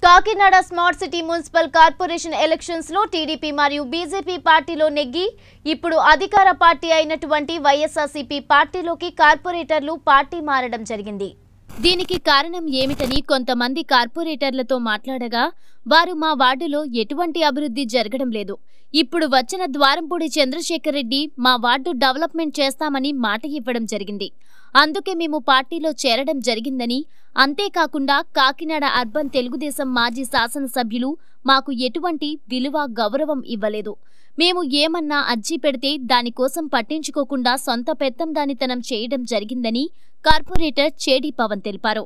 Kakinada smart city municipal corporation elections లో TDP మరియు BJP పార్టీలో నెగ్గి ఇప్పుడు అధికార పార్టీ అయినటువంటి వైఎస్ఆర్సీపీ పార్టీలోకి కార్పొరేటర్లు పార్టీ మారడం జరిగింది దీనికి కారణం ఏమిటని కొంతమంది కార్పొరేటర్లతో మాట్లాడగా వారు మా వార్డులో ఎటువంటి అభివృద్ధి జరగడం లేదు ఇప్పుడు వచ్చిన ద్వారంపూడి చంద్రశేఖర్ రెడ్డి మా వార్డు డెవలప్మెంట్ చేస్తామని మాట ఇవ్వడం జరిగింది అందుకే మేము పార్టీలో చేరడం జరిగిందని అంతేకాకుండా కాకినాడ అర్బన్ తెలుగుదేశం మాజీ శాసనసభ్యులు మాకు ఎటువంటి విలువ గౌరవం ఇవ్వలేదు మేము ఏమన్నా అర్జీ పెడితే దానికోసం పట్టించుకోకుండా సొంత పెత్తందానితనం చేయడం జరిగిందని కార్పొరేటర్ చేడి పవన్ తెలిపారు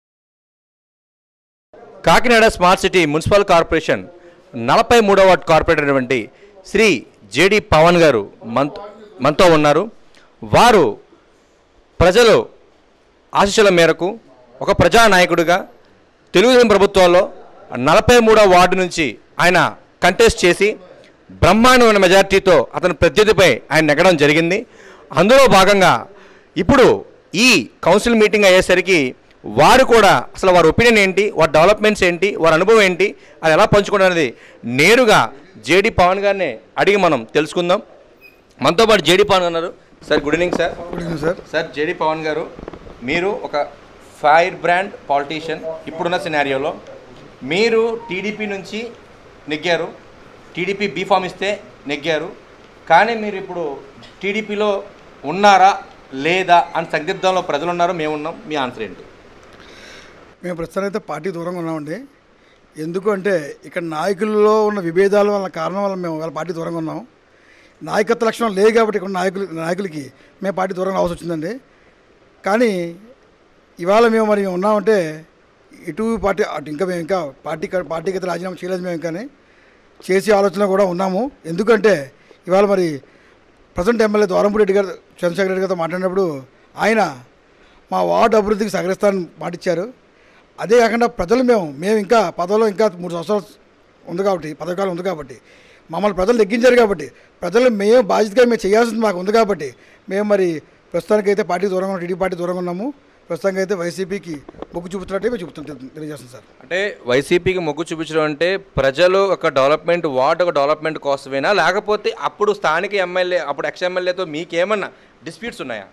Kakinada smart city municipal corporation నలభై మూడవ వార్డ్ కార్పొరేటర్ అయినటువంటి శ్రీ జేడి పవన్ గారు మనతో మనతో ఉన్నారు వారు ప్రజలు ఆశీస్సుల మేరకు ఒక ప్రజానాయకుడిగా తెలుగుదేశం ప్రభుత్వంలో నలభై మూడవ వార్డు నుంచి ఆయన కంటెస్ట్ చేసి బ్రహ్మాండమైన మెజార్టీతో అతని ప్రత్యర్థిపై ఆయన నెగ్గడం జరిగింది అందులో భాగంగా ఇప్పుడు ఈ కౌన్సిల్ మీటింగ్ అయ్యేసరికి వారు కూడా అసలు వారి ఒపీనియన్ ఏంటి వారి డెవలప్మెంట్స్ ఏంటి వారి అనుభవం ఏంటి అది ఎలా పంచుకుంటారు అనేది నేరుగా జేడి పవన్ గారిని అడిగి మనం తెలుసుకుందాం మనతో పాటు జేడి పవన్ గారు ఉన్నారు sir good evening sir good evening sir sir JD Pavan గారు మీరు ఒక ఫైర్ బ్రాండ్ పాలిటీషియన్ ఇప్పుడున్న సినారియోలో మీరు టీడీపీ నుంచి నెగ్గారు టీడీపీ బీఫామ్ ఇస్తే నెగ్గారు కానీ మీరు ఇప్పుడు టీడీపీలో ఉన్నారా లేదా అని సందిగ్ధంలో ప్రజలు ఉన్నారు మేము ఉన్నాం మీ ఆన్సర్ ఏంటి మేము ప్రస్తుతానికి అయితే పార్టీ దూరంగా ఉన్నామండి ఎందుకు అంటే ఇక్కడ నాయకుల్లో ఉన్న విభేదాల వల్ల కారణం వల్ల మేము వాళ్ళ పార్టీ దూరంగా ఉన్నాం నాయకత్వ లక్షణం లేవు కాబట్టి ఇక్కడ నాయకులు నాయకులకి మేము పార్టీ దూరంగా రావాల్సి వచ్చిందండి కానీ ఇవాళ మేము మరి ఉన్నామంటే ఇటు పార్టీ అటు ఇంకా మేము ఇంకా పార్టీ పార్టీకి అయితే రాజీనామా చేయలేదు మేము కానీ చేసే ఆలోచన కూడా ఉన్నాము ఎందుకంటే ఇవాళ మరి ప్రజెంట్ ఎమ్మెల్యే ద్వారంపూడి రెడ్డి గారు చంద్రశేఖర రెడ్డి గారితో మాట్లాడినప్పుడు ఆయన మా వార్డు అభివృద్ధికి సహకరిస్తానని మాటిచ్చారు అదే కాకుండా ప్రజలు మేము మేము ఇంకా పదవిలో ఇంకా మూడు సంవత్సరాలు ఉంది కాబట్టి పదవికాలం ఉంది కాబట్టి మమ్మల్ని ప్రజలు లెగ్గించారు కాబట్టి ప్రజలు మేము బాధ్యతగా మేము చేయాల్సింది మాకు ఉంది కాబట్టి మేము మరి ప్రస్తుతానికి అయితే పార్టీ దూరంగా ఉన్నాం టీడీ పార్టీ దూరంగా ఉన్నాము ప్రస్తుతానికి అయితే వైసీపీకి మొగ్గు చూపుతున్నట్టే మేము చూపుతాం తెలియజేస్తాం సార్ అంటే వైసీపీకి మొగ్గు చూపించడం అంటే ప్రజలు ఒక డెవలప్మెంట్ వార్డు ఒక డెవలప్మెంట్ కోసమేనా లేకపోతే అప్పుడు స్థానిక ఎమ్మెల్యే అప్పుడు ఎక్స్ ఎమ్మెల్యేతో మీకేమన్నా డిస్ప్యూట్స్ ఉన్నాయా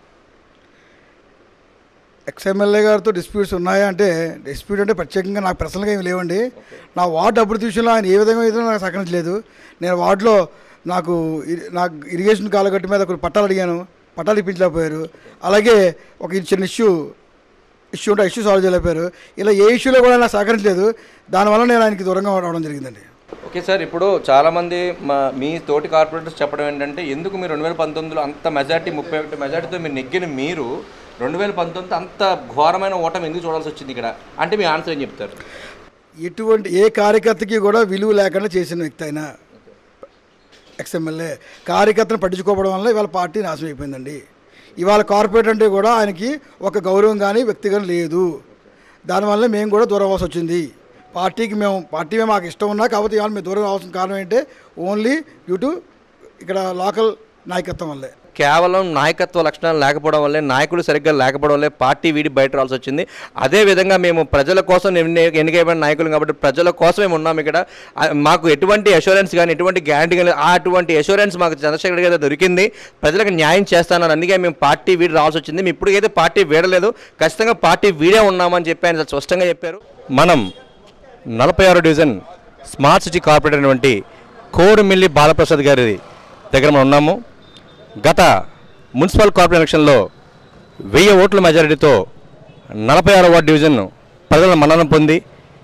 ఎక్స్ ఎమ్మెల్యే గారితో డిస్ప్యూట్స్ ఉన్నాయా అంటే డిస్ప్యూట్ అంటే ప్రత్యేకంగా నాకు పర్సనల్గా ఏమి లేవండి నా వార్డు అభివృద్ధి విషయంలో ఆయన ఏ విధంగా అయితే నాకు సహకరించలేదు నేను వార్డులో నాకు ఇరి- నాకు ఇరిగేషన్ కాలగట్టు మీద కొన్ని పట్టాలు అడిగాను పట్టాలు ఇప్పించలేకపోయారు అలాగే ఒక చిన్న ఇష్యూ ఇష్యూ ఉంటే ఇష్యూ సాల్వ్ చేయలేకపోయారు ఇలా ఏ ఇష్యూలో కూడా నాకు సహకరించలేదు దానివల్ల నేను ఆయనకి దూరంగా రావడం జరిగిందండి ఓకే సార్ ఇప్పుడు చాలామంది మా మీ తోటి కార్పొరేటర్స్ చెప్పడం ఏంటంటే ఎందుకు మీరు రెండు వేల పంతొమ్మిదిలో అంత మెజార్టీ ముప్పై ఒకటి మెజార్టీతో మీరు నెగ్గిన మీరు రెండు వేల పంతొమ్మిది అంత ఘోరమైన ఓటమి ఎందుకు చూడాల్సి వచ్చింది ఇక్కడ అంటే మీ ఆన్సర్ ఏం చెప్తారు ఎటువంటి ఏ కార్యకర్తకి కూడా విలువ లేకుండా చేసిన వ్యక్తి అయినా ఎక్స్ఎమ్మెల్యే కార్యకర్తను పట్టించుకోవడం వల్ల ఇవాళ పార్టీ నాశనం అయిపోయిందండి ఇవాళ కార్పొరేట్ అంటే కూడా ఆయనకి ఒక గౌరవం కానీ వ్యక్తిగతం లేదు దానివల్ల మేము కూడా దూరం అవ్వాల్సి వచ్చింది పార్టీకి మేము పార్టీ మేము మాకు ఇష్టం ఉన్నా కాబట్టి ఇవాళ మేము దూరం రావాల్సిన కారణం ఏంటంటే ఓన్లీ డ్యూ టు ఇక్కడ లోకల్ నాయకత్వం వల్లే కేవలం నాయకత్వ లక్షణాలు లేకపోవడం వల్లే నాయకులు సరిగ్గా లేకపోవడం వల్లే పార్టీ వీడి బయట రావాల్సి వచ్చింది అదే విధంగా మేము ప్రజల కోసం ఎన్ని- ఎన్నికైన నాయకులు కాబట్టి ప్రజల కోసం మేము ఉన్నాం ఇక్కడ ఆ, మాకు ఎటువంటి అష్యూరెన్స్ కానీ ఎటువంటి గ్యారంటీ కానీ ఆ అటువంటి అష్యూరెన్స్ మాకు చంద్రశేఖర్ గారి దొరికింది ప్రజలకు న్యాయం చేస్తానని అందుకే మేము పార్టీ వీడి రావాల్సి వచ్చింది మేము ఇప్పుడు అయితే పార్టీ వీడలేదు ఖచ్చితంగా పార్టీ వీడే ఉన్నామని చెప్పి ఆయన చాలా స్పష్టంగా చెప్పారు మనం నలభై ఆరో డివిజన్ స్మార్ట్ సిటీ కార్పొరేటర్ అయినటువంటి కోరుమిల్లి బాలప్రసాద్ గారి దగ్గర మనం ఉన్నాము గత మున్సిపల్ కార్పొరేషన్ ఎలక్షన్లో వెయ్యి ఓట్ల మెజారిటీతో నలభై ఆరో వార్డు డివిజన్ ప్రజల మన్ననం పొంది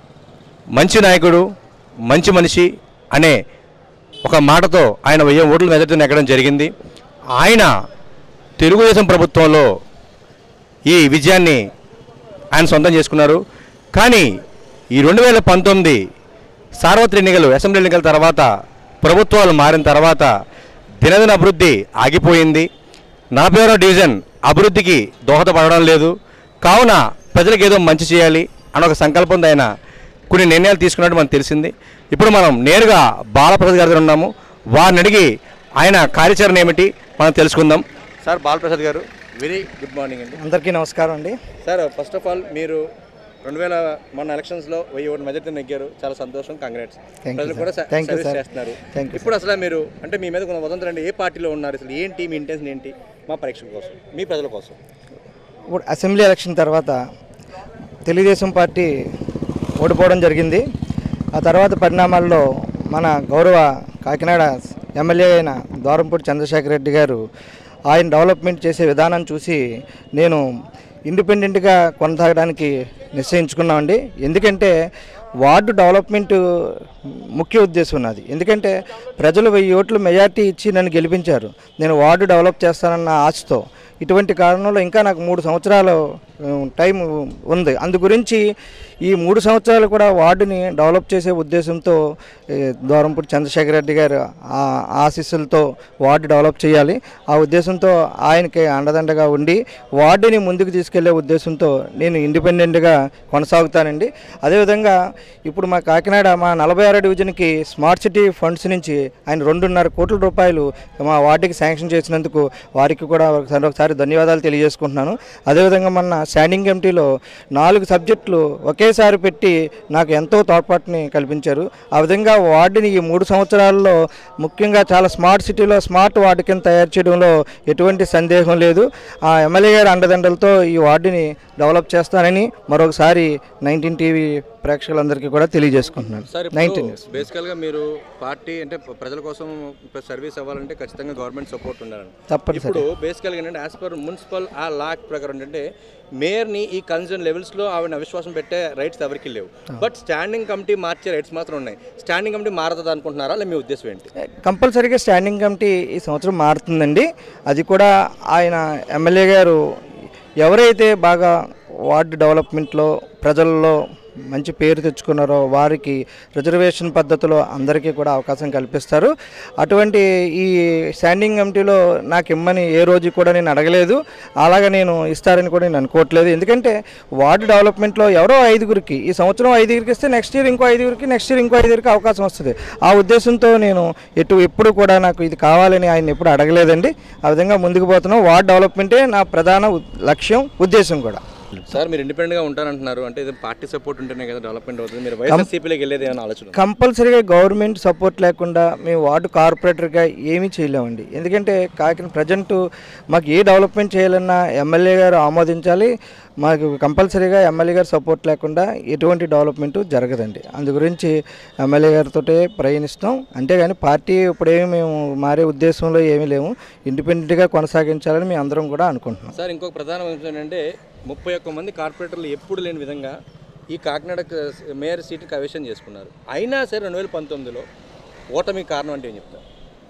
మంచి నాయకుడు మంచి మనిషి అనే ఒక మాటతో ఆయన వెయ్యి ఓట్ల మెజారిటీతో ఎక్కడం జరిగింది ఆయన తెలుగుదేశం ప్రభుత్వంలో ఈ విజయాన్ని ఆయన సొంతం చేసుకున్నారు కానీ ఈ రెండు వేల పంతొమ్మిది సార్వత్రిక ఎన్నికలు అసెంబ్లీ ఎన్నికల తర్వాత ప్రభుత్వాలు మారిన తర్వాత దినదిన అభివృద్ధి ఆగిపోయింది నలభై ఆరో డివిజన్ అభివృద్ధికి దోహదపడడం లేదు కావున ప్రజలకు ఏదో మంచి చేయాలి అన్న ఒక సంకల్పంతో ఆయన కొన్ని నిర్ణయాలు తీసుకున్నట్టు మనకు తెలిసింది ఇప్పుడు మనం నేరుగా బాలప్రసాద్ గారి దగ్గర ఉన్నాము వారిని అడిగి ఆయన కార్యాచరణ ఏమిటి మనం తెలుసుకుందాం సార్ బాలప్రసాద్ గారు వెరీ గుడ్ మార్నింగ్ అండి అందరికీ నమస్కారం అండి సార్ ఫస్ట్ ఆఫ్ ఆల్ మీరు రెండు వేల మొన్న ఎలక్షన్స్లో వెయ్యి ఓటు మెజార్టీ నెగ్గారు చాలా సంతోషం కంగ్రాట్స్ Thank you, ప్రజలు sir. కూడా స- Thank you, సర్వీస్ sir. చేస్తున్నారు Thank you, ఇప్పుడు అసలు మీరు అంటే మీ మీద కొంత వదంతులు అంటే ఏ పార్టీలో ఉన్నారు అసలు ఏంటి మీ ఇంటెన్షన్ ఏంటి మా పరీక్షల కోసం మీ ప్రజల కోసం ఇప్పుడు అసెంబ్లీ ఎలక్షన్ తర్వాత తెలుగుదేశం పార్టీ ఓడిపోవడం జరిగింది ఆ తర్వాత పరిణామాల్లో మన గౌరవ కాకినాడ ఎమ్మెల్యే అయిన ద్వారంపూడి చంద్రశేఖర్ రెడ్డి గారు ఆయన డెవలప్మెంట్ చేసే విధానం చూసి నేను ఇండిపెండెంట్గా కొనసాగడానికి నిశ్చయించుకున్నామండి ఎందుకంటే వార్డు డెవలప్మెంట్ ముఖ్య ఉద్దేశం ఉన్నది ఎందుకంటే ప్రజలు వెయ్యి ఓట్లు మెజార్టీ ఇచ్చి నన్ను గెలిపించారు నేను వార్డు డెవలప్ చేస్తానన్న ఆశతో ఇటువంటి కారణంలో ఇంకా నాకు మూడు సంవత్సరాలు ఉమ్, టైం ఉంది అందు గురించి ఈ మూడు సంవత్సరాలు కూడా వార్డుని డెవలప్ చేసే ఉద్దేశంతో ఏ, ద్వారంపూడి చంద్రశేఖర్ రెడ్డి గారు ఆ ఆశీస్సులతో వార్డు డెవలప్ చేయాలి ఆ ఉద్దేశంతో ఆయనకి అండదండగా ఉండి వార్డుని ముందుకు తీసుకెళ్లే ఉద్దేశంతో నేను ఇండిపెండెంట్గా కొనసాగుతానండి అదేవిధంగా ఇప్పుడు మా కాకినాడ మా నలభై ఆరో డివిజన్కి స్మార్ట్ సిటీ ఫండ్స్ నుంచి ఆయన రెండున్నర కోట్ల రూపాయలు మా వార్డుకి శాంక్షన్ చేసినందుకు వారికి కూడా ఒకసారి ఒకసారి ధన్యవాదాలు తెలియజేసుకుంటున్నాను అదేవిధంగా మొన్న స్టాండింగ్ కమిటీలో నాలుగు సబ్జెక్టులు ఒకేసారి పెట్టి నాకు ఎంతో తోడ్పాటుని కల్పించారు ఆ విధంగా వార్డుని ఈ మూడు సంవత్సరాల్లో ముఖ్యంగా చాలా స్మార్ట్ సిటీలో స్మార్ట్ వార్డు కింద తయారు చేయడంలో ఎటువంటి సందేహం లేదు ఆ ఎమ్మెల్యే గారి అండదండలతో ఈ వార్డుని డెవలప్ చేస్తానని మరొకసారి నైన్టీన్ టీవీ ప్రేక్షకులందరికీ కూడా తెలియజేసుకుంటున్నాను సార్ నైన్టీన్ ఇప్పుడు బేసికల్గా మీరు పార్టీ అంటే ప్రజల కోసం సర్వీస్ అవ్వాలంటే ఖచ్చితంగా గవర్నమెంట్ సపోర్ట్ ఉండాలని తప్పనిసరి ఇప్పుడు బేసికల్గా ఏంటంటే యాజ్ పర్ మున్సిపల్ ఆ లా ప్రకారం ఏంటంటే మేయర్ని ఈ కన్సర్న్ లెవెల్స్లో ఆవిడ అవిశ్వాసం పెట్టే రైట్స్ ఎవరికి లేవు బట్ స్టాండింగ్ కమిటీ మార్చే రైట్స్ మాత్రం ఉన్నాయి స్టాండింగ్ కమిటీ మారదు అనుకుంటున్నారా లేదా మీ ఉద్దేశం ఏంటి కంపల్సరీగా స్టాండింగ్ కమిటీ ఈ సంవత్సరం మారుతుందండి అది కూడా ఆయన ఎమ్మెల్యే గారు ఎవరైతే బాగా వార్డు డెవలప్మెంట్లో ప్రజల్లో మంచి పేరు తెచ్చుకున్నారో వారికి రిజర్వేషన్ పద్ధతిలో అందరికీ కూడా అవకాశం కల్పిస్తారు అటువంటి ఈ స్టాండింగ్ కమిటీలో నాకు ఇమ్మని ఏ రోజు కూడా నేను అడగలేదు అలాగే నేను ఇస్తారని కూడా నేను అనుకోవట్లేదు ఎందుకంటే వార్డు డెవలప్మెంట్లో ఎవరో ఐదుగురికి ఈ సంవత్సరం ఐదుగురికి ఇస్తే నెక్స్ట్ ఇయర్ ఇంకో ఐదుగురికి నెక్స్ట్ ఇయర్ ఇంకో ఐదుగురికి అవకాశం వస్తుంది ఆ ఉద్దేశంతో నేను ఎటు ఎప్పుడు కూడా నాకు ఇది కావాలని ఆయన ఎప్పుడు అడగలేదండి ఆ విధంగా ముందుకు పోతున్నాం వార్డు డెవలప్మెంటే నా ప్రధాన ఉ- లక్ష్యం ఉద్దేశం కూడా సార్ మీరు ఇండిపెండెంట్గా ఉంటారంటున్నారు అంటే ఇది పార్టీ సపోర్ట్ ఉంటేనే కదా డెవలప్మెంట్ అవుతుంది మీరు వైఎస్ఆర్సీపీలోకి వెళ్ళేది ఏమైనా ఆలోచన ఉందా? కంపల్సరీగా గవర్నమెంట్ సపోర్ట్ లేకుండా మేము వార్డు కార్పొరేటర్గా ఏమీ చేయలేమండి ఎందుకంటే కాకినాడ ప్రజెంట్ మాకు ఏ డెవలప్మెంట్ చేయాలన్నా ఎమ్మెల్యే గారు ఆమోదించాలి మాకు కంపల్సరీగా ఎమ్మెల్యే గారు సపోర్ట్ లేకుండా ఎటువంటి డెవలప్మెంట్ జరగదండి అందు గురించి ఎమ్మెల్యే గారితో ప్రయాణిస్తాం అంతేగాని పార్టీ ఇప్పుడేమి మేము మారే ఉద్దేశంలో ఏమీ లేము ఇండిపెండెంట్గా కొనసాగించాలని మేము అందరం కూడా అనుకుంటున్నాం సార్ ఇంకొక ప్రధాన అంశం ఏంటంటే ముప్పై ఒక్క మంది కార్పొరేటర్లు ఎప్పుడు లేని విధంగా ఈ కాకినాడ మేయర్ సీట్కి కవిషన్ చేసుకున్నారు అయినా సరే రెండు వేల పంతొమ్మిదిలో ఓటమి కారణం అంటే ఏం చెప్తారు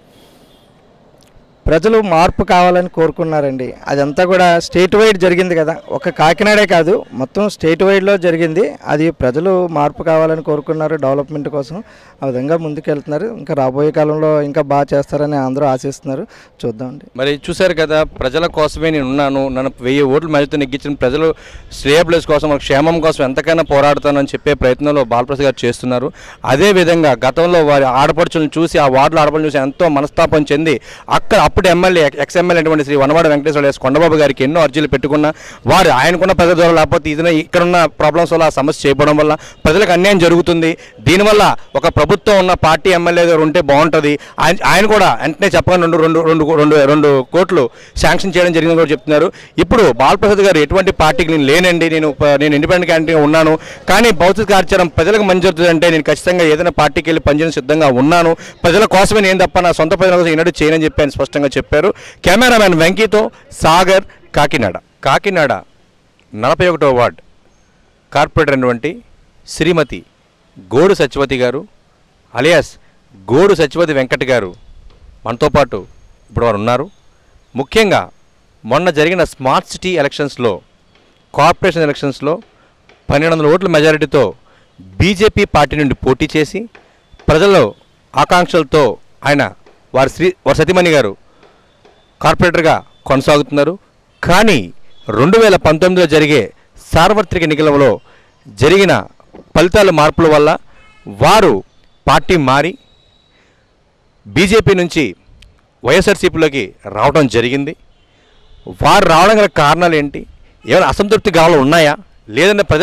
ప్రజలు మార్పు కావాలని కోరుకున్నారండి అదంతా కూడా స్టేట్ వైడ్ జరిగింది కదా ఒక కాకినాడే కాదు మొత్తం స్టేట్ వైడ్లో జరిగింది అది ప్రజలు మార్పు కావాలని కోరుకున్నారు డెవలప్మెంట్ కోసం ఆ విధంగా ముందుకెళ్తున్నారు ఇంకా రాబోయే కాలంలో ఇంకా బాగా చేస్తారని అందరూ ఆశిస్తున్నారు చూద్దామండి మరి చూశారు కదా ప్రజల కోసమే నేను ఉన్నాను నన్ను వెయ్యి ఓట్లు మధ్యతో నెగ్గించిన ప్రజలు శ్రేయబ్లెస్ కోసం వాళ్ళ క్షేమం కోసం ఎంతకైనా పోరాడుతానని చెప్పే ప్రయత్నంలో బాలప్రసాద్ గారు చేస్తున్నారు అదే విధంగా గతంలో వారి ఆడపడుచులను చూసి ఆ వార్డులో ఆడపడుచులను చూసి ఎంతో మనస్తాపం చెంది అక్కడ అప్పుడు ఎమ్మెల్యే ఎక్స్ ఎమ్మెల్యే అటువంటి శ్రీ వనవాడ వెంకటేశ్వర ఎస్ కొండబాబు గారికి ఎన్నో అర్జీలు పెట్టుకున్నా వారు ఆయనకున్న ప్రజల ద్వారా లేకపోతే ఇది ఇక్కడున్న ప్రాబ్లమ్స్ వల్ల ఆ సమస్య చేయడం వల్ల ప్రజలకు అన్యాయం జరుగుతుంది దీనివల్ల ఒక ప్రభుత్వం ఉన్న పార్టీ ఎమ్మెల్యే గారు ఉంటే బాగుంటుంది ఆయన ఆయన కూడా వెంటనే చెప్పగానే రెండు రెండు రెండు రెండు రెండు కోట్లు శాంక్షన్ చేయడం జరిగిందని కూడా చెప్తున్నారు ఇప్పుడు బాలప్రసాద్ గారు ఎటువంటి పార్టీకి నేను లేనండి నేను ప- నేను ఇండిపెండెంట్ క్యాండిడేట్గా ఉన్నాను కానీ భౌతిక కార్యాచరణ ప్రజలకు మంచి జరుగుతుంది అంటే నేను ఖచ్చితంగా ఏదైనా పార్టీకి వెళ్ళి పనిచేయడం సిద్ధంగా ఉన్నాను ప్రజల కోసమే నేను తప్ప నా సొంత ప్రజల కోసం ఈనాడు చేయనని చెప్పి ఆయన స్పష్టంగా చెప్పారు కెమెరామ్యాన్ వెంకీతో సాగర్ కాకినాడ కాకినాడ నలభై ఒకటో వార్డ్ కార్పొరేటర్ అయినటువంటి శ్రీమతి గోడు సత్యవతి గారు అలియాస్ గోడు సత్యవతి వెంకట్ గారు మనతో పాటు ఇప్పుడు వారు ఉన్నారు ముఖ్యంగా మొన్న జరిగిన స్మార్ట్ సిటీ ఎలక్షన్స్లో కార్పొరేషన్ ఎలక్షన్స్లో పన్నెండు వందల ఓట్ల మెజారిటీతో బీజేపీ పార్టీ నుండి పోటీ చేసి ప్రజల్లో ఆకాంక్షలతో ఆయన వారి శ్రీ వారి సతీమణి గారు కార్పొరేటర్గా కొనసాగుతున్నారు కానీ రెండు వేల పంతొమ్మిదిలో జరిగే సార్వత్రిక ఎన్నికలలో జరిగిన ఫలితాల మార్పుల వల్ల వారు పార్టీ మారి బీజేపీ నుంచి వైఎస్ఆర్సీపీలోకి రావడం జరిగింది వారు రావడం గల కారణాలు ఏంటి ఏమైనా అసంతృప్తి గాలు ఉన్నాయా లేదంటే ప్రజల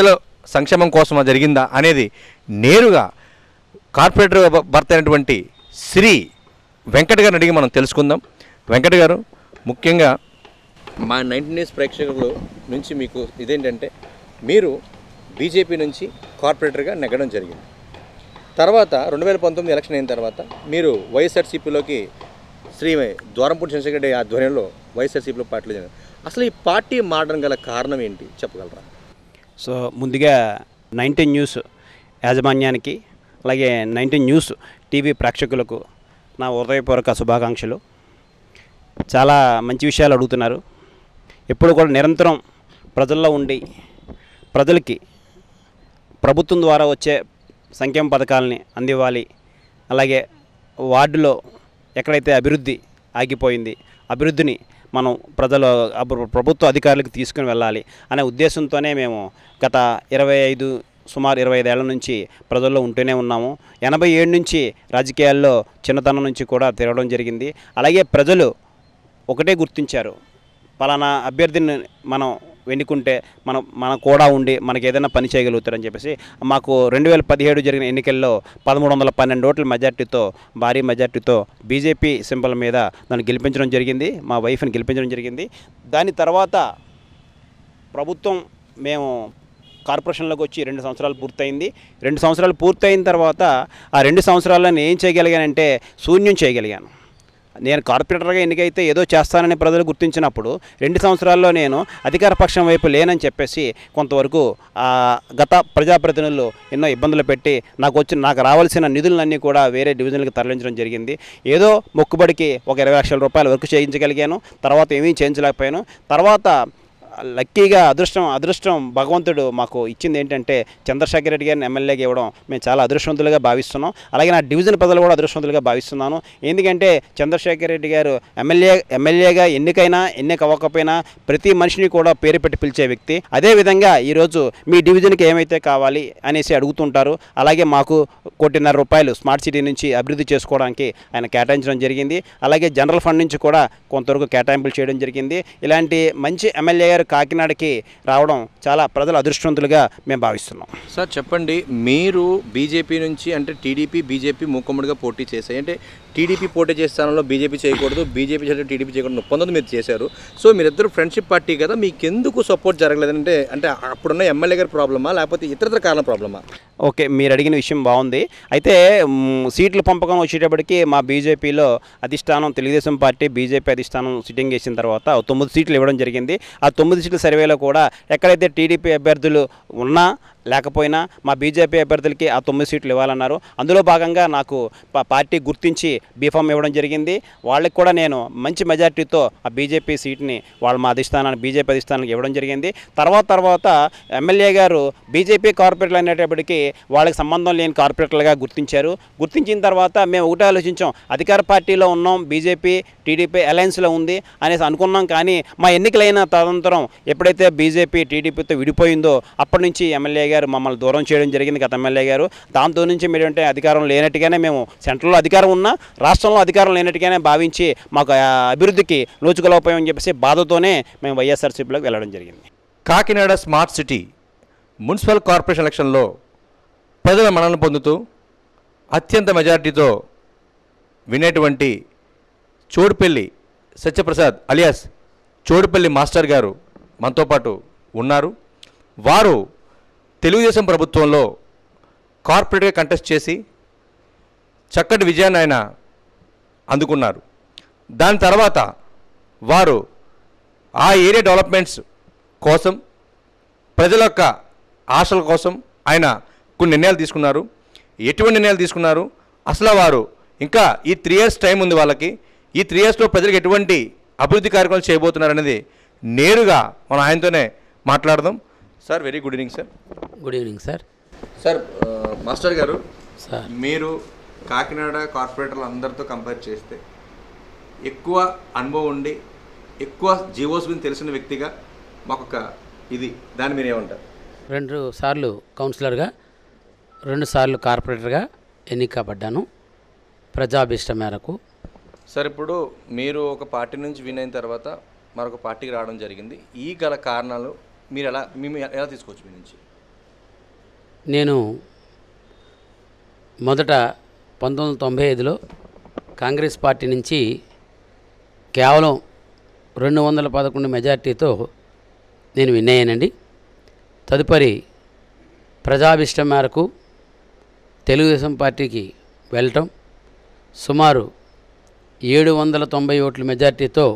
సంక్షేమం కోసమా జరిగిందా అనేది నేరుగా కార్పొరేటర్ భ- భర్త అయినటువంటి శ్రీ వెంకట్ గారిని అడిగి మనం తెలుసుకుందాం వెంకట్ గారు ముఖ్యంగా మా నైన్టీ న్యూస్ ప్రేక్షకుల నుంచి మీకు ఇదేంటంటే మీరు బీజేపీ నుంచి కార్పొరేటర్గా నెగ్గడం జరిగింది తర్వాత రెండు వేల పంతొమ్మిది ఎలక్షన్ అయిన తర్వాత మీరు వైఎస్ఆర్సీపీలోకి శ్రీ ద్వారంపూడి చంద్రశేఖర్ రెడ్డి ఆధ్వర్యంలో వైఎస్ఆర్సీపీలో పార్టీలో చేరారు అసలు ఈ పార్టీ మారడం గల కారణం ఏంటి చెప్పగలరా సో ముందుగా నైన్టీన్ న్యూస్ యాజమాన్యానికి అలాగే నైన్టీన్ న్యూస్ టీవీ ప్రేక్షకులకు నా హృదయపూర్వక శుభాకాంక్షలు చాలా మంచి విషయాలు అడుగుతున్నారు ఎప్పుడు కూడా నిరంతరం ప్రజల్లో ఉండి ప్రజలకి ప్రభుత్వం ద్వారా వచ్చే సంక్షేమ పథకాలని అందివ్వాలి అలాగే వార్డులో ఎక్కడైతే అభివృద్ధి ఆగిపోయింది అభివృద్ధిని మనం ప్రజలు అప్ర- ప్రభుత్వ అధికారులకు తీసుకుని వెళ్ళాలి అనే ఉద్దేశంతోనే మేము గత ఇరవై ఐదు సుమారు ఇరవై ఐదేళ్ల నుంచి ప్రజల్లో ఉంటూనే ఉన్నాము ఎనభై ఏడు నుంచి రాజకీయాల్లో చిన్నతనం నుంచి కూడా తిరగడం జరిగింది అలాగే ప్రజలు ఒకటే గుర్తించారు పలానా అభ్యర్థిని మనం ఎన్నుకుంటే మనం మన కూడా ఉండి మనకి ఏదైనా పని చేయగలుగుతారని చెప్పేసి మాకు రెండు వేల పదిహేడు జరిగిన ఎన్నికల్లో పదమూడు వందల పన్నెండు ఓట్ల మెజార్టీతో భారీ మెజార్టీతో బీజేపీ సింబల్ మీద నన్ను గెలిపించడం జరిగింది మా వైఫ్ని గెలిపించడం జరిగింది దాని తర్వాత ప్రభుత్వం మేము కార్పొరేషన్లోకి వచ్చి రెండు సంవత్సరాలు పూర్తయింది రెండు సంవత్సరాలు పూర్తయిన తర్వాత ఆ రెండు సంవత్సరాల్లో నేను ఏం చేయగలిగానంటే శూన్యం చేయగలిగాను నేను కార్పొరేటర్గా ఎన్నికైతే ఏదో చేస్తానని ప్రజలు గుర్తించినప్పుడు రెండు సంవత్సరాల్లో నేను అధికార పక్షం వైపు లేనని చెప్పేసి కొంతవరకు ఆ, గత ప్రజాప్రతినిధులు ఎన్నో ఇబ్బందులు పెట్టి నాకు వచ్చిన నాకు రావాల్సిన నిధులన్నీ కూడా వేరే డివిజన్లకు తరలించడం జరిగింది ఏదో మొక్కుబడికి ఒక ఇరవై లక్షల రూపాయల వరకు చేయించగలిగాను తర్వాత ఏమీ చేయించలేకపోయాను తర్వాత లక్కీగా అదృష్టం అదృష్టం భగవంతుడు మాకు ఇచ్చింది ఏంటంటే చంద్రశేఖర్ రెడ్డి గారిని ఎమ్మెల్యేగా ఇవ్వడం మేము చాలా అదృష్టవంతులుగా భావిస్తున్నాం అలాగే నా డివిజన్ ప్రజలు కూడా అదృష్టవంతులుగా భావిస్తున్నాను ఎందుకంటే చంద్రశేఖర్ రెడ్డి గారు ఎమ్మెల్యే ఎమ్మెల్యేగా ఎన్నికైనా ఎన్నిక అవ్వకపోయినా ప్రతి మనిషిని కూడా పేరు పెట్టి పిలిచే వ్యక్తి అదేవిధంగా ఈరోజు మీ డివిజన్కి ఏమైతే కావాలి అనేసి అడుగుతుంటారు అలాగే మాకు కోటిన్నర రూపాయలు స్మార్ట్ సిటీ నుంచి అభివృద్ధి చేసుకోవడానికి ఆయన కేటాయించడం జరిగింది అలాగే జనరల్ ఫండ్ నుంచి కూడా కొంతవరకు కేటాయింపులు చేయడం జరిగింది ఇలాంటి మంచి ఎమ్మెల్యే గారు కాకినాడకి రావడం చాలా ప్రజలు అదృష్టవంతులుగా మేము భావిస్తున్నాం సార్ చెప్పండి మీరు బీజేపీ నుంచి అంటే టీడీపీ బీజేపీ మూకుమ్మడిగా పోటీ చేశాయి అంటే టీడీపీ పోటీ చేసే స్థానంలో బీజేపీ చేయకూడదు బీజేపీ చేస్తే టీడీపీ చేయకూడదు ఒప్పందం మీరు చేశారు సో మీరిద్దరు ఫ్రెండ్షిప్ పార్టీ కదా మీకు ఎందుకు సపోర్ట్ జరగలేదంటే అంటే అప్పుడున్న ఎమ్మెల్యే గారి ప్రాబ్లమా లేకపోతే ఇతరత్ర కారణం ప్రాబ్లమా ఓకే మీరు అడిగిన విషయం బాగుంది అయితే మ్, సీట్ల పంపకం వచ్చేటప్పటికి మా బీజేపీలో అధిష్టానం తెలుగుదేశం పార్టీ బీజేపీ అధిష్టానం సిట్టింగ్ చేసిన తర్వాత ఓ తొమ్మిది సీట్లు ఇవ్వడం జరిగింది ఆ తొమ్మిది సీట్ల సర్వేలో కూడా ఎక్కడైతే టీడీపీ అభ్యర్థులు ఉన్నా లేకపోయినా మా బీజేపీ అభ్యర్థులకి ఆ తొమ్మిది సీట్లు ఇవ్వాలన్నారు అందులో భాగంగా నాకు పా- పార్టీ గుర్తించి బీఫామ్ ఇవ్వడం జరిగింది వాళ్ళకి కూడా నేను మంచి మెజార్టీతో ఆ బీజేపీ సీట్ని వాళ్ళ మా అధిష్టానాన్ని బీజేపీ అధిష్టానానికి ఇవ్వడం జరిగింది తర్వాత తర్వాత ఎమ్మెల్యే గారు బీజేపీ కార్పొరేటర్లు అనేటప్పటికీ వాళ్ళకి సంబంధం లేని కార్పొరేటర్లుగా గుర్తించారు గుర్తించిన తర్వాత మేము ఒకటే ఆలోచించాం అధికార పార్టీలో ఉన్నాం బీజేపీ టీడీపీ అలయన్స్లో ఉంది అనేసి అనుకున్నాం కానీ మా ఎన్నికలైన తదనంతరం ఎప్పుడైతే బీజేపీ టీడీపీతో విడిపోయిందో అప్పటి నుంచి ఎమ్మెల్యే గారు మమ్మల్ని దూరం చేయడం జరిగింది గత ఎమ్మెల్యే గారు దాంతో నుంచి మీరు అంటే అధికారం లేనట్టుగానే మేము సెంట్రల్లో అధికారం ఉన్నా రాష్ట్రంలో అధికారం లేనట్టుగానే భావించి మాకు ఆ అభివృద్ధికి నోచుకోలేకపోయామని చెప్పేసి బాధతోనే మేము వైఎస్ఆర్సీపీలోకి వెళ్ళడం జరిగింది Kakinada smart city municipal corporation ఎలక్షన్లో ప్రజల మన్ననలు పొందుతూ అత్యంత మెజార్టీతో వినేటువంటి చోడుపల్లి సత్యప్రసాద్ అలియాస్ చోడుపల్లి మాస్టర్ గారు మనతో పాటు ఉన్నారు వారు తెలుగుదేశం ప్రభుత్వంలో కార్పొరేట్గా కంటెస్ట్ చేసి చక్కటి విజయాన్ని ఆయన అందుకున్నారు దాని తర్వాత వారు ఆ ఏరియా డెవలప్మెంట్స్ కోసం ప్రజల యొక్క ఆశల కోసం ఆయన కొన్ని నిర్ణయాలు తీసుకున్నారు ఎటువంటి నిర్ణయాలు తీసుకున్నారు అసలు వారు ఇంకా ఈ త్రీ ఇయర్స్ టైం ఉంది వాళ్ళకి ఈ త్రీ ఇయర్స్లో ప్రజలకు ఎటువంటి అభివృద్ధి కార్యక్రమాలు చేయబోతున్నారు అనేది నేరుగా మనం ఆయనతోనే మాట్లాడదాం sir very good evening sir good evening sir sir master గారు సార్ మీరు కాకినాడ కార్పొరేటర్లు అందరితో కంపేర్ చేస్తే ఎక్కువ అనుభవం ఉండి ఎక్కువ జీవోస్ గురించి తెలిసిన వ్యక్తిగా మాకు ఒక ఇది దాన్ని మీరు ఏమంటారు రెండు సార్లు కౌన్సిలర్గా రెండు సార్లు కార్పొరేటర్గా ఎన్నికబడ్డాను ప్రజాభీష్టం మేరకు సార్ ఇప్పుడు మీరు ఒక పార్టీ నుంచి విన్ అయిన తర్వాత మరొక పార్టీకి రావడం జరిగింది ఈ గల కారణాలు మీరు ఎలా మేము ఎలా తీసుకోవచ్చు మీ నుంచి నేను మొదట పంతొమ్మిది వందల తొంభై ఐదులో కాంగ్రెస్ పార్టీ నుంచి కేవలం రెండు వందల పదకొండు మెజార్టీతో నేను విన్ అయ్యానండి తదుపరి ప్రజాభిష్టం మేరకు తెలుగుదేశం పార్టీకి వెళ్ళటం సుమారు ఏడు వందల తొంభై ఓట్ల మెజార్టీతో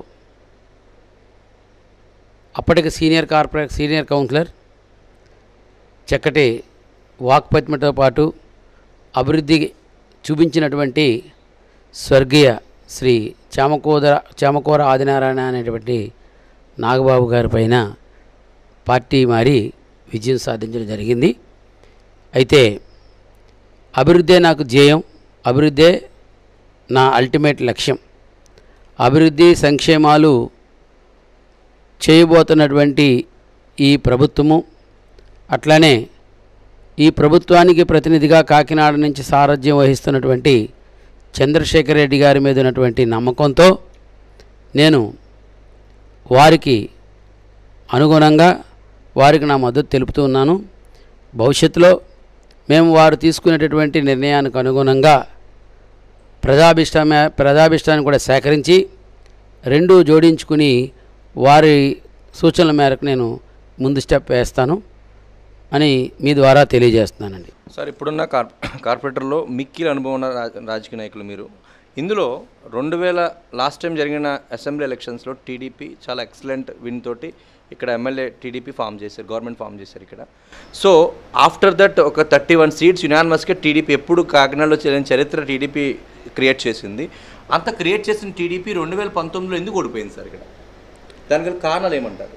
అప్పటికి సీనియర్ కార్పొరేట్ సీనియర్ కౌన్సిలర్ చక్కటి వాక్పతిమతో పాటు అభివృద్ధి చూపించినటువంటి స్వర్గీయ శ్రీ చామకోదర చామకూర ఆదినారాయణ అనేటువంటి నాగబాబు గారి పైన పార్టీ మారి విజయం సాధించడం జరిగింది అయితే అభివృద్ధే నాకు ధ్యేయం అభివృద్ధే నా అల్టిమేట్ లక్ష్యం అభివృద్ధి సంక్షేమాలు చేయబోతున్నటువంటి ఈ ప్రభుత్వము అట్లానే ఈ ప్రభుత్వానికి ప్రతినిధిగా కాకినాడ నుంచి సారథ్యం వహిస్తున్నటువంటి చంద్రశేఖర్ రెడ్డి గారి మీద ఉన్నటువంటి నమ్మకంతో నేను వారికి అనుగుణంగా వారికి నా మద్దతు తెలుపుతూ ఉన్నాను భవిష్యత్తులో మేము వారు తీసుకునేటటువంటి నిర్ణయానికి అనుగుణంగా ప్రజాభిష్టమే ప్రజాభిష్టాన్ని కూడా సేకరించి రెండు జోడించుకుని వారి సూచనల మేరకు నేను ముందు స్టెప్ వేస్తాను అని మీ ద్వారా తెలియజేస్తున్నానండి సార్ ఇప్పుడున్న కార్ కార్పొరేటర్లో మిక్కిలి అనుభవం ఉన్న రా- రాజకీయ నాయకులు మీరు ఇందులో రెండు వేల లాస్ట్ టైం జరిగిన అసెంబ్లీ ఎలక్షన్స్లో టీడీపీ చాలా ఎక్సలెంట్ విన్ తోటి ఇక్కడ ఎమ్మెల్యే టీడీపీ ఫామ్ చేశారు గవర్నమెంట్ ఫామ్ చేశారు ఇక్కడ సో ఆఫ్టర్ దట్ ఒక థర్టీ వన్ సీట్స్ యునానిమస్గా టీడీపీ ఎప్పుడు కాకినాడలో చేయని చరిత్ర టీడీపీ క్రియేట్ చేసింది అంత క్రియేట్ చేసిన టీడీపీ రెండు వేల పంతొమ్మిదిలో ఎందుకు ఓడిపోయింది సార్ ఇక్కడ దానికి గల కారణాలు ఏమంటారు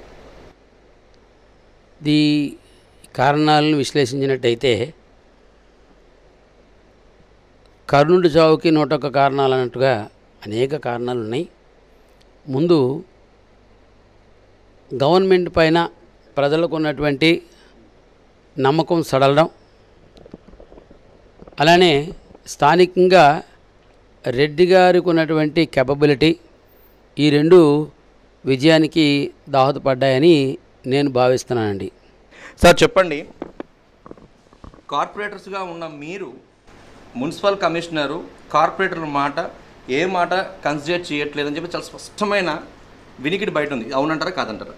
ఈ కారణాలను విశ్లేషించినట్టయితే కర్ణుడి చావుకి నూటొక్క కారణాలు అన్నట్టుగా అనేక కారణాలు ఉన్నాయి ముందు గవర్నమెంట్ పైన ప్రజలకు ఉన్నటువంటి నమ్మకం సడలడం అలానే స్థానికంగా రెడ్డి గారికి ఉన్నటువంటి కెపబిలిటీ ఈ రెండు విజయానికి దోహదపడ్డాయని నేను భావిస్తున్నానండి సార్ చెప్పండి కార్పొరేటర్స్గా ఉన్న మీరు మున్సిపల్ కమిషనరు కార్పొరేటర్ మాట ఏ మాట కన్సిడర్ చేయట్లేదని చెప్పి చాలా స్పష్టమైన వినికిడి బయట ఉంది అవునంటారా కాదంటారా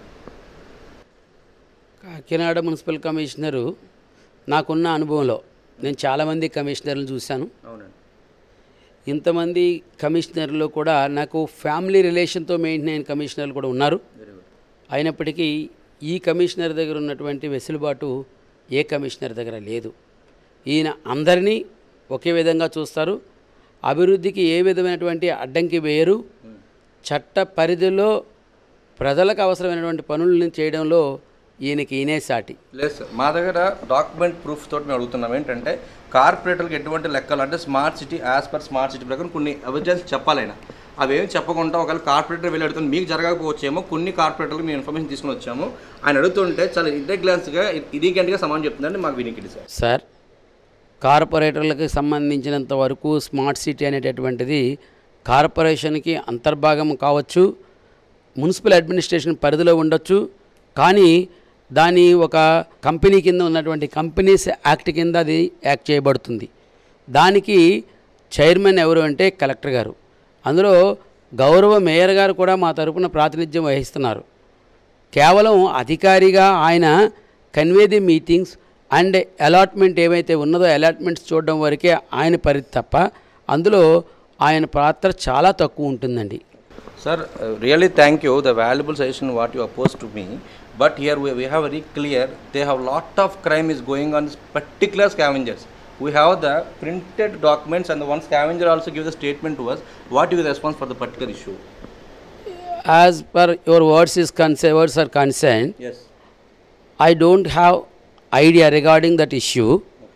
కాకినాడ మున్సిపల్ కమిషనరు నాకున్న అనుభవంలో నేను చాలామంది కమిషనర్లు చూశాను అవునండి ఇంతమంది కమిషనర్లు కూడా నాకు ఫ్యామిలీ రిలేషన్తో మెయింటైన్ అయిన కమిషనర్లు కూడా ఉన్నారు అయినప్పటికీ ఈ కమిషనర్ దగ్గర ఉన్నటువంటి వెసులుబాటు ఏ కమిషనర్ దగ్గర లేదు ఈయన అందరినీ ఒకే విధంగా చూస్తారు అభివృద్ధికి ఏ విధమైనటువంటి అడ్డంకి వేయరు చట్ట పరిధిలో ప్రజలకు అవసరమైనటువంటి పనులను చేయడంలో ఈయనకి ఈయనే సాటి లేదు సార్ మా దగ్గర డాక్యుమెంట్ ప్రూఫ్ తోటి మేము అడుగుతున్నాం ఏంటంటే కార్పొరేటర్కి ఎటువంటి లెక్కలు అంటే smart city as per smart city ప్రకారం కొన్ని ఎవిడెన్స్ చెప్పాలైనా అవేమి చెప్పకుండా ఒకవేళ కార్పొరేటర్ వెళ్ళి అడుగుతుంది మీకు జరగకపోవచ్చేమో కొన్ని కార్పొరేటర్లకు మేము ఇన్ఫర్మేషన్ తీసుకుని వచ్చాము ఆయన అడుగుతుంటే చాలా ఇర్రెగ్యులర్స్గా ఇరిగెంట్గా సమాధానం చెప్తుందండి మాకు వినికిడి సార్ సార్ కార్పొరేటర్లకు సంబంధించినంత వరకు స్మార్ట్ సిటీ అనేటటువంటిది కార్పొరేషన్కి అంతర్భాగం కావచ్చు మున్సిపల్ అడ్మినిస్ట్రేషన్ పరిధిలో ఉండొచ్చు కానీ దాని ఒక కంపెనీ కింద ఉన్నటువంటి కంపెనీస్ యాక్ట్ కింద అది యాక్ట్ చేయబడుతుంది దానికి చైర్మన్ ఎవరు అంటే కలెక్టర్ గారు అందులో గౌరవ మేయర్ గారు కూడా మా తరపున ప్రాతినిధ్యం వహిస్తున్నారు కేవలం అధికారిగా ఆయన convey the meetings and allotment ఏవైతే ఉన్నదో అలాట్మెంట్స్ చూడడం వరకే ఆయన పరిధి తప్ప అందులో ఆయన పాత్ర చాలా తక్కువ ఉంటుందండి Sir, uh, really thank you. The valuable suggestion what you opposed to me. But here we, we have very clear. They have lot of crime is going on this particular scavengers. We have the printed documents and the one scavenger also give the statement to us. What is the response for the particular issue? As per your words is concern words are concern Yes. I don't have idea regarding that issue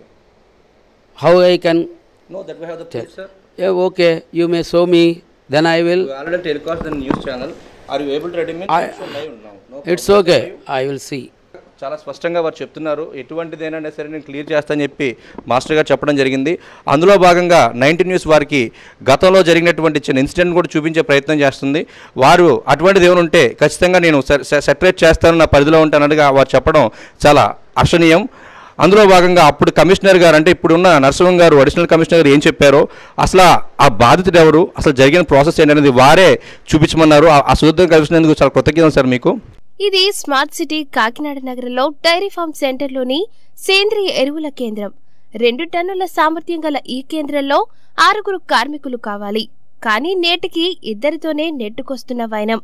how I can No, that we have the proof, sir. Okay you may show me then I will We already telecast the news channel. Are you able to ready me? I- Show live now. No it's problem. Okay I will see చాలా స్పష్టంగా వారు చెప్తున్నారు ఎటువంటిదేనైనా సరే నేను clear చేస్తానని చెప్పి master గారు చెప్పడం జరిగింది అందులో భాగంగా నైన్టీ న్యూస్ వారికి గతంలో జరిగినటువంటి చిన్న ఇన్సిడెంట్ కూడా చూపించే ప్రయత్నం చేస్తుంది వారు అటువంటిది ఏమైనా ఉంటే ఖచ్చితంగా నేను సెటరేట్ చేస్తాను నా పరిధిలో ఉంటానట్టుగా వారు చెప్పడం చాలా అర్షణీయం అందులో భాగంగా అప్పుడు కమిషనర్ గారు అంటే ఇప్పుడున్న నరసింహం గారు అడిషనల్ కమిషనర్ గారు ఏం చెప్పారో అసలు ఆ- ఆ బాధితుడు ఎవరు అసలు జరిగిన ప్రాసెస్ ఏంటనేది వారే చూపించమన్నారు ఆ- ఆ సుదూరం కల్పించినందుకు చాలా కృతజ్ఞతలు సార్ మీకు ఇది స్మార్ట్ సిటీ కాకినాడ నగరంలో డైరీ ఫార్మ్ సెంటర్లోని సేంద్రియ ఎరువుల కేంద్రం రెండు టన్నుల సామర్థ్యం గల ఈ కేంద్రంలో ఆరుగురు కార్మికులు కావాలి కానీ నేటికి ఇద్దరితోనే నెట్టుకొస్తున్న వైనం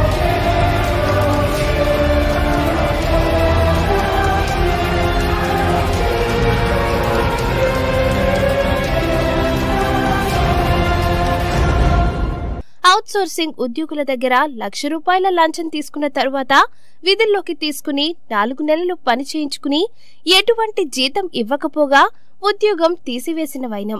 అవుట్సోర్సింగ్ ఉద్యోగుల దగ్గర లక్ష రూపాయల లంచం తీసుకున్న తరువాత విధుల్లోకి తీసుకుని నాలుగు నెలలు పని చేయించుకుని ఎటువంటి జీతం ఇవ్వకపోగా ఉద్యోగం తీసివేసిన వైనం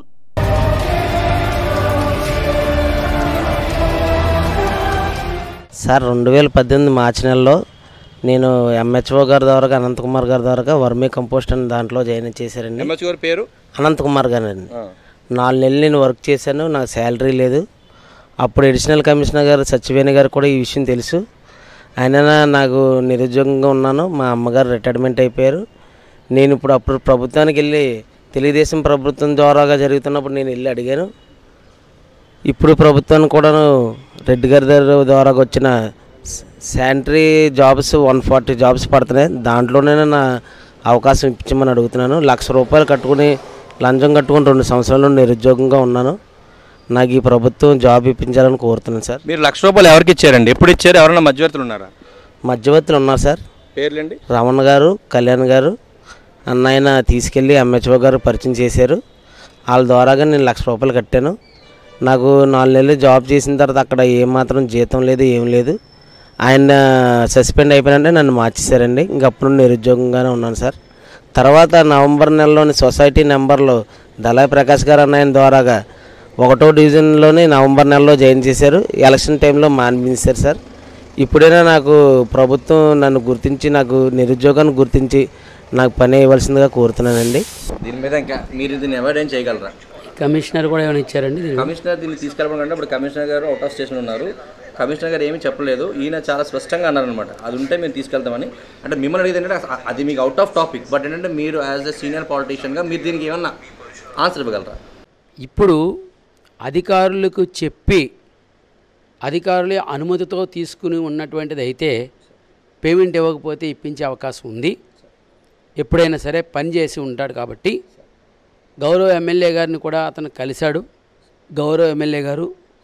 సార్ రెండు వేల పద్దెనిమిది మార్చి నెలలో నేను ఎంహెచ్ఓ గారి ద్వారా అనంతకుమార్ గారి ద్వారా వర్మీ కంపోస్ట్ అని దాంట్లో జాయిన్ చేశారండి ఎంఎస్ గారి పేరు అనంతకుమార్ గారు అండి నాలుగు నెలలు నేను వర్క్ చేశాను నాకు శాలరీ లేదు అప్పుడు అడిషనల్ కమిషనర్ గారు సత్యవేణి గారు కూడా ఈ విషయం తెలుసు ఆయన నాకు నిరుద్యోగంగా ఉన్నాను మా అమ్మగారు రిటైర్మెంట్ అయిపోయారు నేను ఇప్పుడు అప్పుడు ప్రభుత్వానికి వెళ్ళి తెలుగుదేశం ప్రభుత్వం ద్వారాగా జరుగుతున్నప్పుడు నేను వెళ్ళి అడిగాను ఇప్పుడు ప్రభుత్వానికి కూడాను రెడ్డి గారి దగ్గర ద్వారా వచ్చిన sanitary jobs one forty jobs పడుతున్నాయి దాంట్లోనే నా అవకాశం ఇప్పించమని అడుగుతున్నాను లక్ష రూపాయలు కట్టుకుని లంచం కట్టుకుని రెండు సంవత్సరాలు నిరుద్యోగంగా ఉన్నాను నాకు ఈ ప్రభుత్వం జాబ్ ఇప్పించాలని కోరుతున్నాను సార్ మీరు లక్ష రూపాయలు ఎవరికి ఇచ్చారండి ఎప్పుడు ఇచ్చారు ఎవరైనా మధ్యవర్తులు ఉన్నారా మధ్యవర్తులు ఉన్నారు సార్ పేర్లండి రమణ గారు కళ్యాణ్ గారు అన్నయ్యన తీసుకెళ్ళి ఎంహెచ్ఓ గారు పరిచయం చేశారు వాళ్ళ ద్వారాగా నేను లక్ష రూపాయలు కట్టాను నాకు నాలుగు నెలలు జాబ్ చేసిన తర్వాత అక్కడ ఏమాత్రం జీతం లేదు ఏం లేదు ఆయన సస్పెండ్ అయిపోయినంటే నన్ను మార్చేశారండి ఇంకప్పుడు నిరుద్యోగంగానే ఉన్నాను సార్ తర్వాత నవంబర్ నెలలోని సొసైటీ నెంబర్లో దళాయి ప్రకాష్ గారు అన్నయ్య ద్వారాగా ఒకటో డివిజన్లోని నవంబర్ నెలలో జాయిన్ చేశారు ఎలక్షన్ టైంలో మాన్పించారు సార్ ఇప్పుడైనా నాకు ప్రభుత్వం నన్ను గుర్తించి నాకు నిరుద్యోగాన్ని గుర్తించి నాకు పని ఇవ్వాల్సిందిగా కోరుతున్నానండి దీని మీద ఇంకా మీరు దీన్ని అవాయిడ్ ఏం చేయగలరా కమిషనర్ కూడా ఏమైనా ఇచ్చారండి దీనికి? కమిషనర్ దీన్ని తీసుకెళ్ళమంటే ఇప్పుడు కమిషనర్ గారు అవుట్ ఆఫ్ స్టేషన్ ఉన్నారు కమిషనర్ గారు ఏమీ చెప్పలేదు ఈయన చాలా స్పష్టంగా అన్నారనమాట అది ఉంటే మేము తీసుకెళ్తామని అంటే మిమ్మల్ని అడిగేది ఏంటంటే అస- అది మీకు అవుట్ ఆఫ్ టాపిక్ బట్ ఏంటంటే మీరు యాజ్ ఎ సీనియర్ పాలిటీషియన్గా మీరు దీనికి ఏమన్నా ఆన్సర్ ఇవ్వగలరా ఇప్పుడు అధికారులకు చెప్పి అధికారుల అనుమతితో తీసుకుని ఉన్నటువంటిది అయితే పేమెంట్ ఇవ్వకపోతే ఇప్పించే అవకాశం ఉంది ఎప్పుడైనా సరే పని చేసి ఉంటాడు కాబట్టి గౌరవ ఎమ్మెల్యే గారిని కూడా అతను కలిశాడు గౌరవ ఎమ్మెల్యే గారు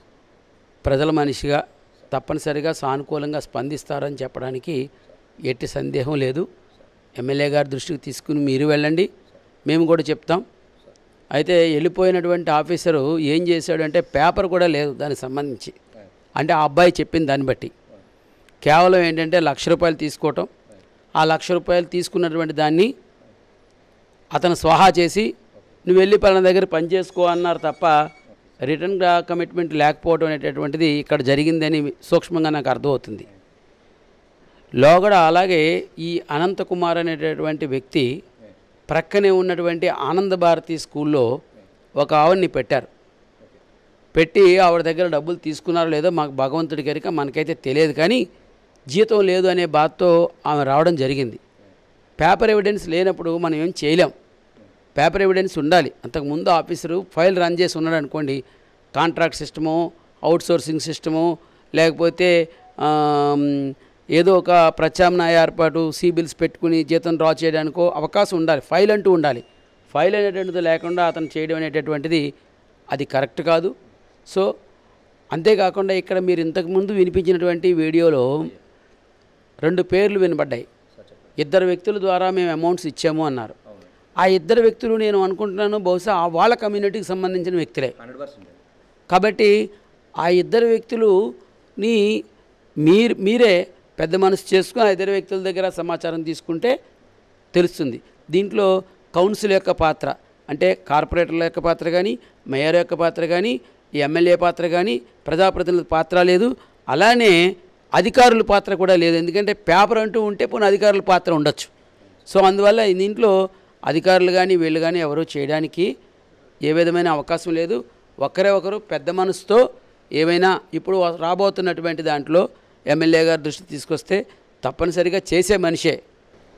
ప్రజల మనిషిగా తప్పనిసరిగా సానుకూలంగా స్పందిస్తారని చెప్పడానికి ఎట్టి సందేహం లేదు ఎమ్మెల్యే గారి దృష్టికి తీసుకుని మీరు వెళ్ళండి మేము కూడా చెప్తాం అయితే వెళ్ళిపోయినటువంటి ఆఫీసరు ఏం చేశాడంటే పేపర్ కూడా లేదు దానికి సంబంధించి అంటే ఆ అబ్బాయి చెప్పిన దాన్ని బట్టి కేవలం ఏంటంటే లక్ష రూపాయలు తీసుకోవటం ఆ లక్ష రూపాయలు తీసుకున్నటువంటి దాన్ని అతను స్వాహా చేసి నువ్వు వెళ్ళి పలానా దగ్గర పని చేసుకో అన్నారు తప్ప రిటర్న్ కమిట్మెంట్ లేకపోవడం అనేటటువంటిది ఇక్కడ జరిగిందని సూక్ష్మంగా నాకు అర్థమవుతుంది లోగడ అలాగే ఈ అనంతకుమార్ అనేటటువంటి వ్యక్తి ప్రక్కనే ఉన్నటువంటి ఆనంద భారతి స్కూల్లో ఒక ఆవిడ్ని పెట్టారు పెట్టి ఆవిడ దగ్గర డబ్బులు తీసుకున్నారో లేదో మాకు భగవంతుడి కనుక మనకైతే తెలియదు కానీ జీతం లేదు అనే బాధతో ఆమె రావడం జరిగింది పేపర్ ఎవిడెన్స్ లేనప్పుడు మనం ఏం చేయలేం పేపర్ ఎవిడెన్స్ ఉండాలి అంతకుముందు ఆఫీసరు ఫైల్ రన్ చేసి ఉన్నాడు అనుకోండి కాంట్రాక్ట్ సిస్టము అవుట్సోర్సింగ్ సిస్టము లేకపోతే ఆమ్, ఏదో ఒక ప్రత్యామ్నాయ ఏర్పాటు సిబిల్స్ పెట్టుకుని జీతం డ్రా చేయడానికో అవకాశం ఉండాలి ఫైల్ అంటూ ఉండాలి ఫైల్ అనేటువంటిది లేకుండా అతను చేయడం అనేటటువంటిది అది కరెక్ట్ కాదు సో అంతేకాకుండా ఇక్కడ మీరు ఇంతకుముందు వినిపించినటువంటి వీడియోలో రెండు పేర్లు వినబడ్డాయి ఇద్దరు వ్యక్తుల ద్వారా మేము అమౌంట్స్ ఇచ్చాము అన్నారు ఆ ఇద్దరు వ్యక్తులు నేను అనుకుంటున్నాను బహుశా ఆ వాళ్ళ కమ్యూనిటీకి సంబంధించిన వ్యక్తులే కాబట్టి ఆ ఇద్దరు వ్యక్తులుని మీరు మీరే పెద్ద మనసు చేసుకుని ఆ ఇద్దరు వ్యక్తుల దగ్గర సమాచారం తీసుకుంటే తెలుస్తుంది దీంట్లో కౌన్సిల్ యొక్క పాత్ర అంటే కార్పొరేటర్ల యొక్క పాత్ర కానీ మేయర్ యొక్క పాత్ర కానీ ఈ ఎమ్మెల్యే పాత్ర కానీ ప్రజాప్రతినిధుల పాత్ర లేదు అలానే అధికారుల పాత్ర కూడా లేదు ఎందుకంటే పేపర్ అంటూ ఉంటే పోనీ అధికారుల పాత్ర ఉండొచ్చు సో అందువల్ల దీంట్లో అధికారులు కానీ వీళ్ళు కానీ ఎవరు చేయడానికి ఏ విధమైన అవకాశం లేదు ఒకరే ఒకరు పెద్ద మనసుతో ఏవైనా ఇప్పుడు రాబోతున్నటువంటి దాంట్లో ఎమ్మెల్యే గారి దృష్టి తీసుకొస్తే తప్పనిసరిగా చేసే మనిషే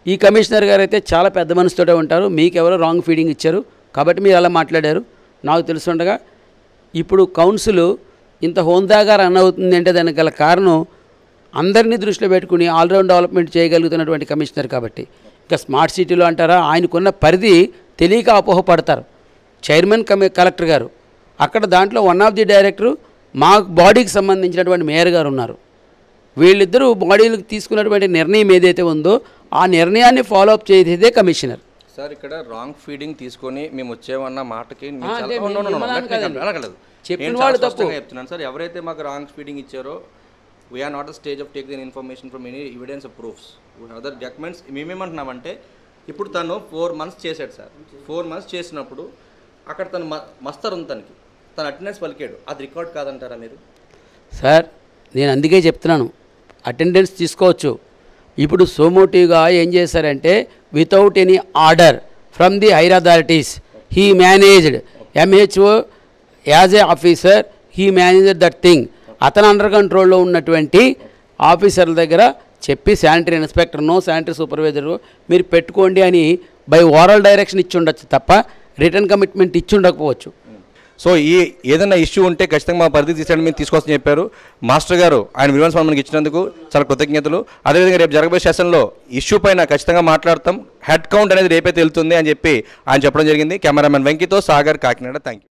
ఈ కమిషనర్ గారు అయితే చాలా పెద్ద మనసుతోటే ఉంటారు మీకు ఎవరో రాంగ్ ఫీడింగ్ ఇచ్చారు కాబట్టి మీరు అలా మాట్లాడారు నాకు తెలుసుండగా ఇప్పుడు కౌన్సిల్ ఇంత హోందాగా రన్ అవుతుంది అంటే దానికి గల కారణం అందరినీ దృష్టిలో పెట్టుకుని ఆల్రౌండ్ డెవలప్మెంట్ చేయగలుగుతున్నటువంటి కమిషనర్ కాబట్టి ఇంకా స్మార్ట్ సిటీలో అంటారా ఆయనకున్న పరిధి తెలియక అపోహపడతారు చైర్మన్ కమి కలెక్టర్ గారు అక్కడ దాంట్లో వన్ ఆఫ్ ది డైరెక్టరు మా బాడీకి సంబంధించినటువంటి మేయర్ గారు ఉన్నారు వీళ్ళిద్దరూ బాడీలకు తీసుకున్నటువంటి నిర్ణయం ఏదైతే ఉందో ఆ నిర్ణయాన్ని ఫాలో అప్ చేసేదే కమిషనర్ సార్ ఇక్కడ రాంగ్ ఫీడింగ్ తీసుకొని మేము వచ్చేవన్న మాటకి మీరు ఆ, చాలా- అంటే Oh, no, no, no, no, మిమ్మల్ని let me కాదండి. complete. అలాగలేదు. చెప్పిన నేను వాళ్ళు చాలా తప్పు. స్పష్టంగా చెప్తున్నాను సార్ ఎవరైతే మాకు రాంగ్ ఫీడింగ్ ఇచ్చారో we're not the stage of take the information from any evidence of proofs other documents మేమేమంటున్నామంటే ఇప్పుడు తను ఫోర్ మంత్స్ చేశాడు సార్ ఫోర్ మంత్స్ చేసినప్పుడు అక్కడ తను మ- మస్తర్ ఉంది తనకి తన అటెండెన్స్ పలికాడు అది రికార్డ్ కాదంటారా మీరు సార్ నేను అందుకే చెప్తున్నాను అటెండెన్స్ తీసుకోవచ్చు ఇప్పుడు సోమోటివ్గా ఏం చేశారంటే without any order from the higher authorities he managed MHO as a officer he managed that thing అతను అండర్ కంట్రోల్లో ఉన్నటువంటి ఆఫీసర్ల దగ్గర చెప్పి శానిటరీ ఇన్స్పెక్టర్నో శానిటరీ సూపర్వైజర్ మీరు పెట్టుకోండి అని బై ఓరల్ డైరెక్షన్ ఇచ్చి ఉండొచ్చు తప్ప రిటర్న్ కమిట్మెంట్ ఇచ్చి ఉండకపోవచ్చు సో ఈ ఏదైనా ఇష్యూ ఉంటే ఖచ్చితంగా మా పరిధి తీసేయడం మీరు తీసుకొస్తని చెప్పారు మాస్టర్ గారు ఆయన విలువన్స్ మనకి ఇచ్చినందుకు చాలా కృతజ్ఞతలు అదేవిధంగా రేపు జరగబోయే సెషన్లో ఇష్యూ పైన ఖచ్చితంగా మాట్లాడతాం హెడ్ కౌంట్ అనేది రేపే తెలుతుంది అని చెప్పి ఆయన చెప్పడం జరిగింది కెమెరామెన్ వెంకితో సాగర్ కాకినాడ థ్యాంక్ యూ